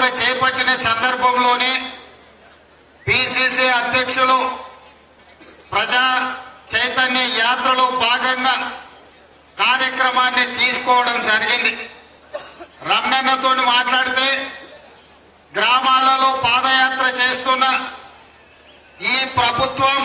పాదయాత్ర చేపట్టిన సందర్భంలోనే పిసిసి అధ్యక్షులు ప్రజా చైతన్య యాత్రలో భాగంగా కార్యక్రమాన్ని తీసుకోవడం జరిగింది రమణన్నతో మాట్లాడితే గ్రామాలలో పాదయాత్ర చేస్తున్న ఈ ప్రభుత్వం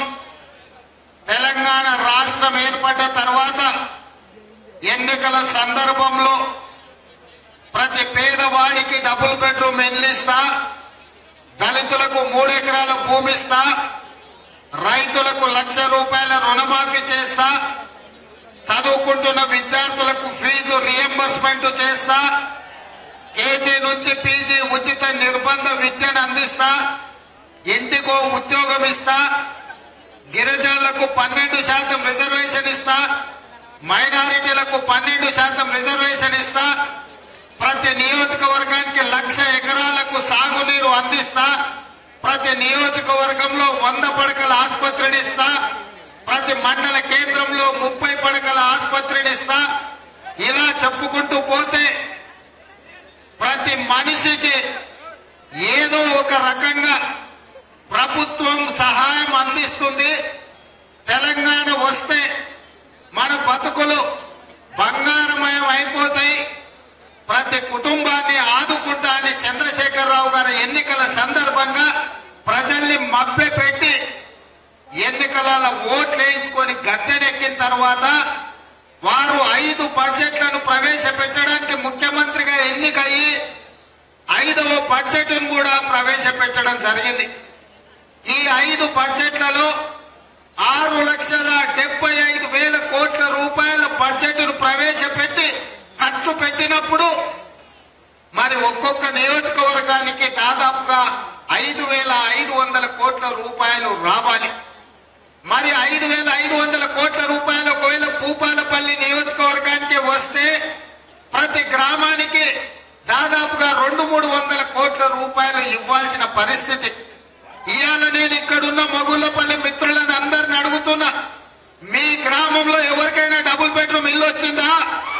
తెలంగాణ రాష్ట్రం ఏర్పడ్డ తర్వాత ఎన్నికల సందర్భంలో ప్రతి పేదవాడికి డబుల్ బెడ్రూమ్ ఇల్లిస్తా దళితులకు మూడెకరాల భూమి ఇస్తా రైతులకు లక్ష రూపాయల రుణమాఫీ చేస్తా చదువుకుంటున్న విద్యార్థులకు ఫీజు రియంబర్స్మెంట్ చేస్తా కేజీ నుంచి పీజీ ఉచిత నిర్బంధ విద్యను అందిస్తా ఇంటికో ఉద్యోగం ఇస్తా గిరిజనులకు పన్నెండు శాతం రిజర్వేషన్ ఇస్తా మైనారిటీలకు పన్నెండు శాతం రిజర్వేషన్ ఇస్తా ప్రతి నియోజకవర్గానికి లక్ష ఎకరాలకు సాగునీరు అందిస్తా ప్రతి నియోజకవర్గంలో వంద పడకల ఆసుపత్రిని ఇస్తా ప్రతి మండల కేంద్రంలో ముప్పై పడకల ఆసుపత్రిని ఇస్తా ఇలా చెప్పుకుంటూ పోతే ప్రతి మనిషికి ఏదో ఒక రకంగా ప్రభుత్వం సహాయం అందిస్తుంది తెలంగాణ వస్తే మన బతుకులు బంగారమయం అయిపోతాయి ప్రతి కుటుంబాన్ని ఆదుకుంటా అని చంద్రశేఖరరావు గారి ఎన్నికల సందర్భంగా ప్రజల్ని మభ్యపెట్టి ఎన్నికలలో ఓట్లు వేయించుకొని గద్దెనెక్కిన తర్వాత వారు ఐదు బడ్జెట్లను ప్రవేశపెట్టడానికి ముఖ్యమంత్రిగా ఎన్నికయ్యి ఐదవ బడ్జెట్ను కూడా ప్రవేశపెట్టడం జరిగింది ఈ ఐదు బడ్జెట్లలో ఆరు లక్షల డెబ్బై ఐదు వేల కోట్ల రూపాయల బడ్జెట్ను ప్రవేశపెట్టి ఖర్చు పెట్టినప్పుడు మరి ఒక్కొక్క నియోజకవర్గానికి దాదాపుగా ఐదు వేల ఐదు వందల కోట్ల రూపాయలు రావాలి మరి ఐదు వేల ఐదు వందల కోట్ల రూపాయలు ఒకవేళ భూపాలపల్లి నియోజకవర్గానికి వస్తే ప్రతి గ్రామానికి దాదాపుగా రెండు మూడు వందల కోట్ల రూపాయలు ఇవ్వాల్సిన పరిస్థితి ఇవాళ నేను ఇక్కడున్న మగుళ్ళపల్లి మిత్రులను అందరిని అడుగుతున్నా మీ గ్రామంలో ఎవరికైనా డబుల్ బెడ్రూమ్ ఇల్లు వచ్చిందా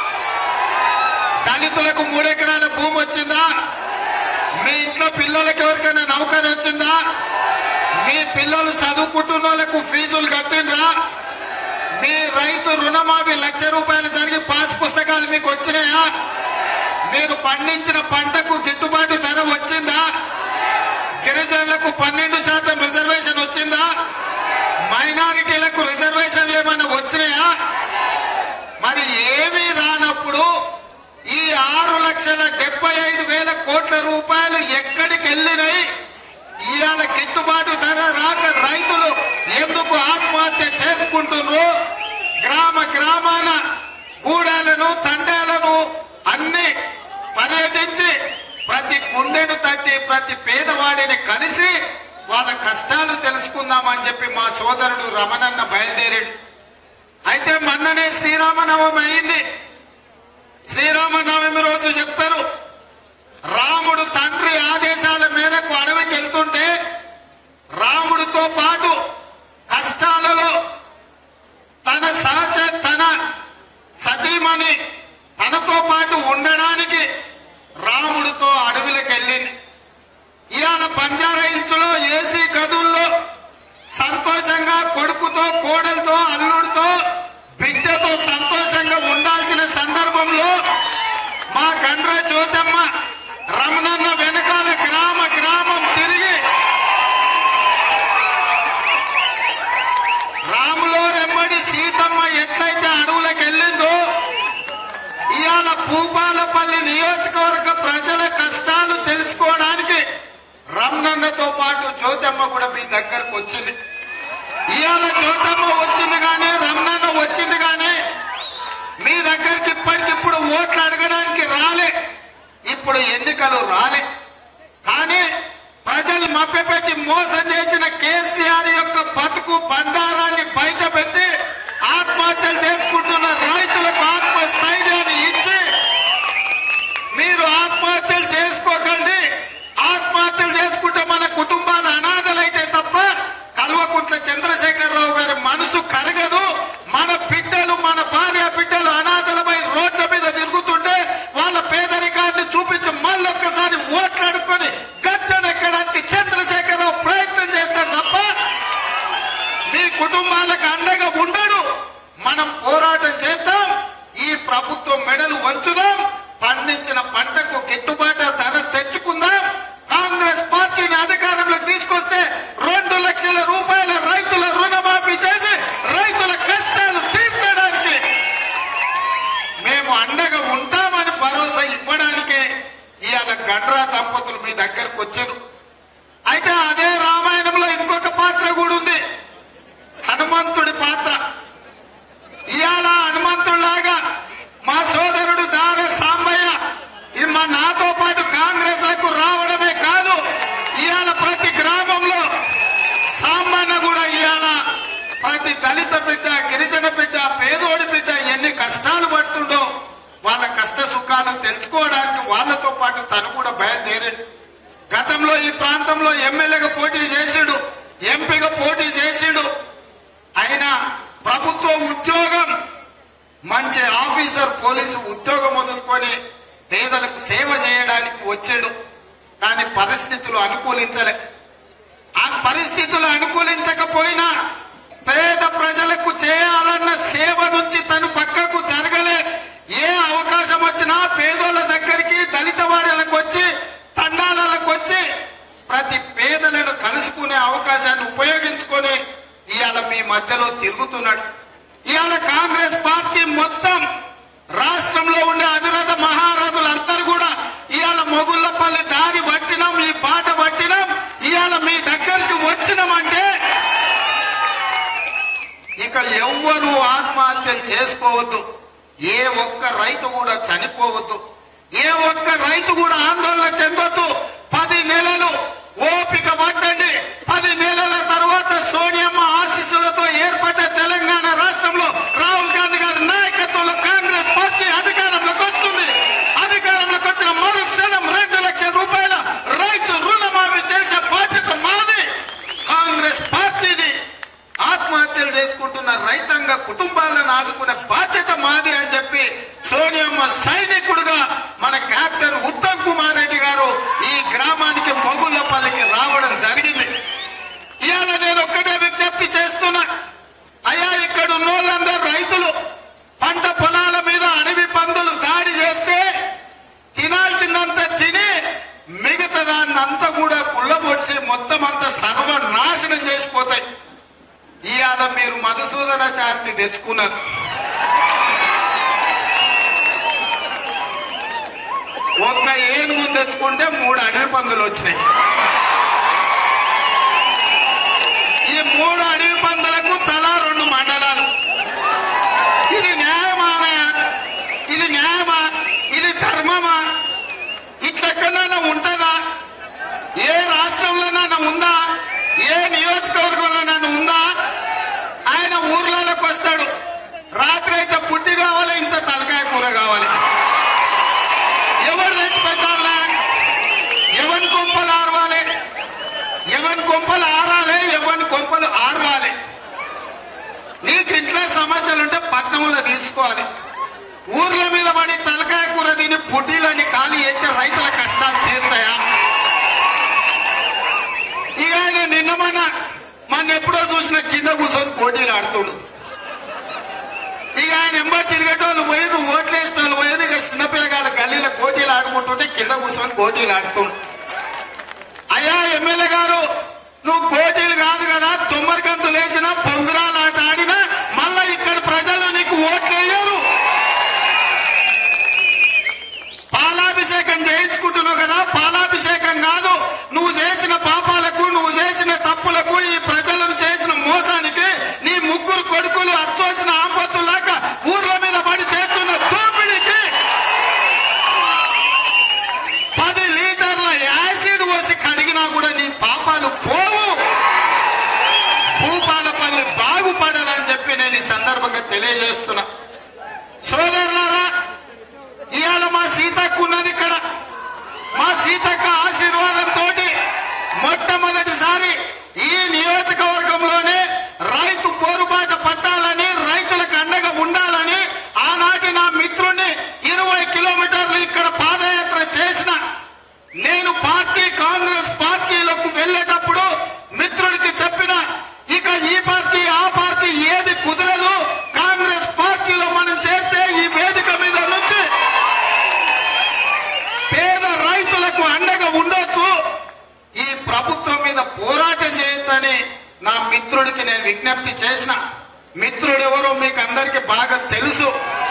దళితులకు మూడెకరాల భూమి వచ్చిందా మీ ఇంట్లో పిల్లలకి ఎవరికైనా నౌకరి వచ్చిందా మీ పిల్లలు చదువుకుంటున్న వాళ్ళకు ఫీజులు కట్టిండ్రా మీ రైతు రుణమాఫీ లక్ష రూపాయలు జరిగి పాస్ పుస్తకాలు మీకు వచ్చినాయా మీరు పండించిన పంటకు గిట్టుబాటు ధర వచ్చిందా గిరిజనులకు పన్నెండు శాతం రిజర్వేషన్ వచ్చిందా మైనారిటీలకు రిజర్వేషన్లు ఏమైనా వచ్చినాయా మరి ఏమీ రానప్పుడు ఈ ఆరు లక్షల డెబ్బై ఐదు వేల కోట్ల రూపాయలు ఎక్కడికి వెళ్ళినాయి ఇవాళ గిట్టుబాటు ధర రాక రైతులు ఎందుకు ఆత్మహత్య చేసుకుంటున్నారు గ్రామ గ్రామాన గూడాలను తండాలను అన్ని పర్యటించి ప్రతి గుండెను తట్టి ప్రతి పేదవాడిని కలిసి వాళ్ళ కష్టాలు తెలుసుకుందామని చెప్పి మా సోదరుడు రమణన్న బయలుదేరాడు అయితే మొన్ననే శ్రీరామనవమి అయింది శ్రీరామనవమి రోజు చెప్తారు రాముడు తండ్రి ఆదేశాల మేరకు అడవికి వెళ్తుంటే రాముడితో పాటు కష్టాలలో తన సహచ తన సతీమణి తనతో పాటు ఉండడానికి రాముడితో అడవులకు వెళ్ళింది ఇవాళ బంజారా హిల్స్ లో ఏసీ గదుల్లో సంతోషంగా కొడుకుతో కోడలతో అల్లుడితో బిడ్డతో సంతోషంగా ఉండాల్సిన సందర్భంలో మా కండ్ర జ్యోతమ్మ రమణన్న వెనకాల గ్రామ గ్రామం తిరిగి రాములో రెమ్మడి సీతమ్మ ఎట్లయితే అడవులకు వెళ్ళిందో ఇవాళ భూపాలపల్లి నియోజకవర్గ ప్రజల కష్టాలు తెలుసుకోవడానికి రమణన్నతో పాటు జ్యోతమ్మ కూడా మీ దగ్గరకు వచ్చింది ఇవాళ జ్యోతమ్మ వచ్చింది కానీ రమణన్న వచ్చింది కానీ మీ దగ్గరికి ఇప్పటికిప్పుడు ఓట్లు అడగడానికి రాలే ఇప్పుడు ఎన్నికలు రాలే కానీ ప్రజలు మభ్యపెట్టి మోసం చేసిన కేసీఆర్ యొక్క బతుకు బండారాన్ని బయట పెట్టి ఆత్మహత్యలు చేసుకుంటున్న రైతులకు ఆత్మస్థైర్యాన్ని ఇచ్చి మీరు ఆత్మహత్యలు చేసుకోకండి ఆత్మహత్యలు చేసుకుంటే మన కుటుంబాలు అనాథలైతే తప్ప కల్వకుంట్ల చంద్రశేఖరరావు గారి మనసు కరగదు మన బిడ్డలు మన భార్య బిడ్డలు అనాథలపై రోడ్ల మీద తిరుగుతుంటే వాళ్ళ పేదరికాన్ని చూపించి మళ్ళొక్కసారి ఓట్లు పోరాటం చేద్దాం ఈ ప్రభుత్వం మెడలు వంచుదాం పండించిన పంటకు గిట్టుబాటు ధర తెచ్చుకుందాం కాంగ్రెస్ పార్టీని అధికారంలోకి తీసుకొస్తే రెండు లక్షల రూపాయల రైతుల రుణమాఫీ చేసి రైతుల కష్టాలు తీర్చడానికి మేము అండగా ఉంటామని భరోసా ఇవ్వడానికే ఇవాళ గడ్రా దంపతులు మీ దగ్గరకు వచ్చారు అయితే అదే రామాయణంలో ఇంకొక పాత్ర కూడా ఉంది హనుమంతుడి పాత్ర ఇవాళ హనుమంతుడిలాగా మా సోదరుడు దార సాంబయ్య ఇది మా నాతో పాటు కాంగ్రెస్ లకు రావడమే కాదు ఇవాళ ప్రతి గ్రామంలో సాంబన్న కూడా ఇవాళ ప్రతి దళిత బిడ్డ గిరిజన బిడ్డ పేదోడి బిడ్డ ఎన్ని కష్టాలు పడుతుండో వాళ్ళ కష్ట సుఖాలను తెలుసుకోవడానికి వాళ్ళతో పాటు తను కూడా బయలుదేరాడు గతంలో ఈ ప్రాంతంలో ఎమ్మెల్యేగా పోటీ చేసాడు ఎంపీగా పోటీ చేసాడు అయినా ప్రభుత్వ ఉద్యోగం మంచి ఆఫీసర్ పోలీసు ఉద్యోగం వదులుకొని పేదలకు సేవ చేయడానికి వచ్చాడు కానీ పరిస్థితులు అనుకూలించలే ఆ పరిస్థితులు అనుకూలించకపోయినా పేద ప్రజలకు చేయాలన్న సేవ నుంచి తను పక్కకు జరగలే ఏ అవకాశం వచ్చినా పేదోళ్ళ దగ్గరికి దళిత వాడలకు వచ్చి తండాలకు వచ్చి ప్రతి పేదలను కలుసుకునే అవకాశాన్ని ఉపయోగించుకొని ఇవాళ మీ మధ్యలో తిరుగుతున్నాడు ఇవాళ కాంగ్రెస్ పార్టీ మొత్తం రాష్ట్రంలో ఉండే అధిరథ మహారథులందరూ కూడా ఇవాళ మొగుళ్ళపల్లి దారి పట్టినాం ఈ బాట పట్టినాం ఇవాళ మీ దగ్గరికి వచ్చినామంటే ఇక ఎవ్వరూ ఆత్మహత్యలు చేసుకోవద్దు ఏ ఒక్క రైతు కూడా చనిపోవద్దు ఏ ఒక్క రైతు కూడా ఆందోళన చెందొద్దు పది నెలలు ఓపిక పట్టండి పది నెలల తర్వాత సోనియమ్మ ఆశీస్సులతో ఏర్పడ్డ తెలంగాణ రాష్ట్రంలో రాహుల్ గాంధీ గారి నాయకత్వంలో కాంగ్రెస్ పార్టీ అధికారంలోకి వస్తుంది అధికారంలోకి వచ్చిన మరు క్షణం రెండు లక్షల రూపాయల రైతు రుణమాఫీ చేసే బాధ్యత మాది కాంగ్రెస్ పార్టీది ఆత్మహత్యలు చేసుకుంటున్న రైతాంగ కుటుంబాలను ఆదుకునే బాధ్యత మాది అని చెప్పి సోనియమ్మ సైనికుడుగా మన కెప్టెన్ ఉత్తమ్ కుమార్ రెడ్డి గారు ఈ గ్రామానికి మొగుళ్ళపల్లికి రావడం జరిగింది ఇవాళ నేను ఒక్కటే విజ్ఞప్తి చేస్తున్నా అయ్యా ఇక్కడ ఉన్న వాళ్ళందరూ రైతులు పంట పొలాల మీద అడవి పందులు దాడి చేస్తే తినాల్సిందంతా తిని మిగతా దాన్ని అంతా కూడా కుళ్ళబొడిసి మొత్తం అంతా సర్వనాశనం చేసిపోతాయి ఇవాళ మీరు మధుసూదనాచారిని తెచ్చుకున్నారు ఒక్క ఏనుగు తెచ్చుకుంటే మూడు అడవి పందులు వచ్చినాయి ఈ మూడు అడవి పందులకు తలా రెండు మండలాలు ఇది న్యాయమానా ఇది న్యాయమా ఇది ధర్మమా ఇట్లెక్కడైనా ఉంటుందా ఏ రాష్ట్రంలోనైనా ఉందా ఏ నియోజకవర్గంలోనైనా ఉందా ఆయన ఊర్లలోకి వస్తాడు రాత్రి అయితే పుట్టి కావాలి ఇంత తలకాయ కూర కావాలి ఎవరు తెచ్చి పెట్టాలనా ఎవరి కొంపలు ఆరవాలి ఎవరి కొంపలు ఆరాలి ఎవరి కొంపలు ఆరవాలి నీకు ఇంట్లో సమస్యలు ఉంటే పట్టణంలో తీసుకోవాలి ఊర్ల మీద పడి తలకాయ కూర తిని పుట్టిలని ఖాళీ అయితే రైతుల కష్టాలు తీరుతాయా ఇక ఆయన నిన్న మన మన ఎప్పుడో చూసిన కింద కూర్చొని పోటీలు ఆడుతుడు ఇక ఆయన ఎంబడి తిరిగేటోళ్ళు పోయిన ఓట్లు వేసిన వాళ్ళు పోయిన ఇక చిన్నపిల్లగాళ్ళ గల్లీలో కోటీలు ఆడుకుంటుంటే కింద కూర్చొని కోటీలు ఆడుతుండు అయ్యా ఎమ్మెల్యే గారు నువ్వు కోటీలు కాదు కదా తొమ్మరి గంతులు వేసినా పొంగురాలు ఆట ఆడినా మళ్ళా ఇక్కడ ప్రజలు నీకు ఓట్లు వేయరు పాలాభిషేకం చేయించుకుంటున్నావు కదా పాలాభిషేకం కాదు నువ్వు చేసిన పాపాలకు నువ్వు చేసిన తప్పులకు ఈ ప్రజలను చేసిన మోసానికి నీ ముగ్గురు కొడుకులు అచ్చోసిన ఆంపత్తులాగా ఊర్ల మీద పడి చేస్తున్న దోపిడీకి పది లీటర్ల యాసిడ్ పోసి కడిగినా కూడా నీ పాపాలు పోవు భూపాలపల్లి బాగుపడదని చెప్పి నేను ఈ సందర్భంగా తెలియజేస్తున్నా సోదరులారా ఇవాళ మా సీతక్క ఉన్నది ఇక్కడ మా సీతక్క ఆశీర్వాదంతో మొట్టమొదటిసారి ఈ నియోజకవర్గంలోనే రైతు పోరుబాట పట్టాలని రైతులకు అండగా ఉండాలని ఆనాటి నా మిత్రుణ్ణి ఇరవై కిలోమీటర్లు ఇక్కడ పాదయాత్ర చేసిన నేను పార్టీ కాంగ్రెస్ పార్టీలకు వెళ్ళేటప్పుడు మిత్రుడికి చెప్పిన ఇక ఈ పార్టీ ఆ పార్టీ ఏది కుదరదు కాంగ్రెస్ పార్టీలో నా మిత్రుడికి నేను విజ్ఞప్తి చేసిన మిత్రుడు ఎవరో మీకు అందరికి బాగా తెలుసు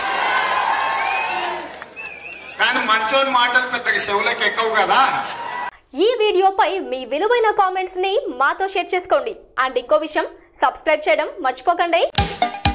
కానీ మంచోని మాటలు పెద్దగా చెవులకు ఎక్కవు కదా ఈ వీడియోపై మీ విలువైన కామెంట్స్ ని మాతో షేర్ చేసుకోండి అండ్ ఇంకో విషయం సబ్స్క్రైబ్ చేయడం మర్చిపోకండి